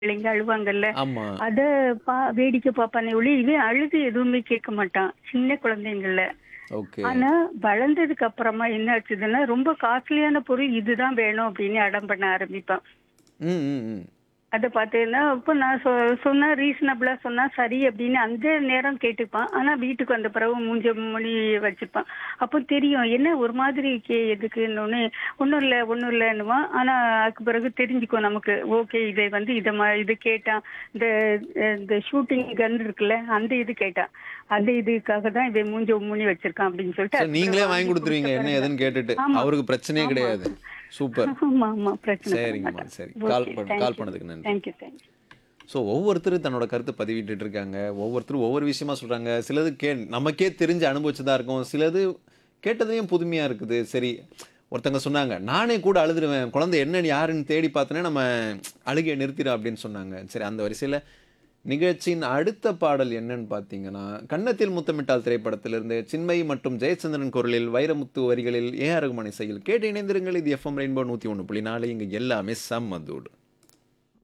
பிள்ளைங்க அழுவாங்கல்ல ஆமா அத பா வேடிக்கை பார்ப்பானே ஒளி இவன் அழுது எதுவுமே கேட்க மாட்டான் சின்ன குழந்தைங்கள்ல ஓகே ஆனா வளர்ந்ததுக்கு அப்புறமா என்ன ஆச்சுதுன்னா ரொம்ப காஸ்ட்லியான பொருள் இதுதான் வேணும் அப்படின்னு அடம் பண்ண ஆரம்பிப்பான் ம் ம் ம் அதை பார்த்தீங்கன்னா இப்போ நான் சொ சொன்னா ரீசனபிளா சொன்னா சரி அப்படின்னு அந்த நேரம் கேட்டுப்பான் ஆனா வீட்டுக்கு வந்த பிறகு மூஞ்ச மணி வச்சுப்பான் அப்போ தெரியும் என்ன ஒரு மாதிரி கே எதுக்குன்னு ஒன்றும் இல்லை ஒன்றும் இல்லைன்னுவான் ஆனா அதுக்கு பிறகு தெரிஞ்சுக்கும் நமக்கு ஓகே இதை வந்து இதை மா இது கேட்டான் இந்த அஹ், இந்த ஷூட்டிங் கன் இருக்குல்ல அந்த இது கேட்டான் அந்த இதுக்காக தான் இவன் மூஞ்ச மூணி வச்சிருக்கான் அப்படின்னு சொல்லிட்டு So, அதுக்கு நீங்களே பிறகு வாங்கி கொடுத்துருவீங்க என்ன ஏதுன்னு கேட்டுட்டு ஆமா. அவருக்கு பிரச்சனையே ஆமா. கிடையாது சூப்பர் ஆமா ஆமா பிரச்சனை சரிங்கம்மா சரி கால் பண்ண கால் பண்ணதுக்கு நன்றி தேங்க்யூ தேங்க்யூ ஸோ ஒவ்வொருத்தரும் தன்னோட கருத்தை பதிவிட்டுட்டு இருக்காங்க ஒவ்வொருத்தரும் ஒவ்வொரு விஷயமா சொல்றாங்க சிலது கே நமக்கே தெரிஞ்சு அனுபவிச்சதா இருக்கும் சிலது கேட்டதையும் புதுமையா இருக்குது சரி ஒருத்தங்க சொன்னாங்க நானே கூட அழுதுருவேன் குழந்தை என்ன யாருன்னு தேடி பார்த்தனே நம்ம அழுகையை நிறுத்திடும் அப்படின்னு சொன்னாங்க சரி அந்த வரிசையில் நிகழ்ச்சியின் அடுத்த பாடல் என்னன்னு பார்த்தீங்கன்னா கன்னத்தில் முத்தமிட்டால் திரைப்படத்திலிருந்து சின்மயி மற்றும் ஜெயச்சந்திரன் குரலில் வைரமுத்து வரிகளில் ஏ ஆர் ரகுமான் இசையில் கேட்டு இணைந்திருங்கள் இது எஃப்எம் ரெயின்போ நூற்றி ஒன்று புள்ளி நாலு இங்கே எல்லாமே செம்மதூடு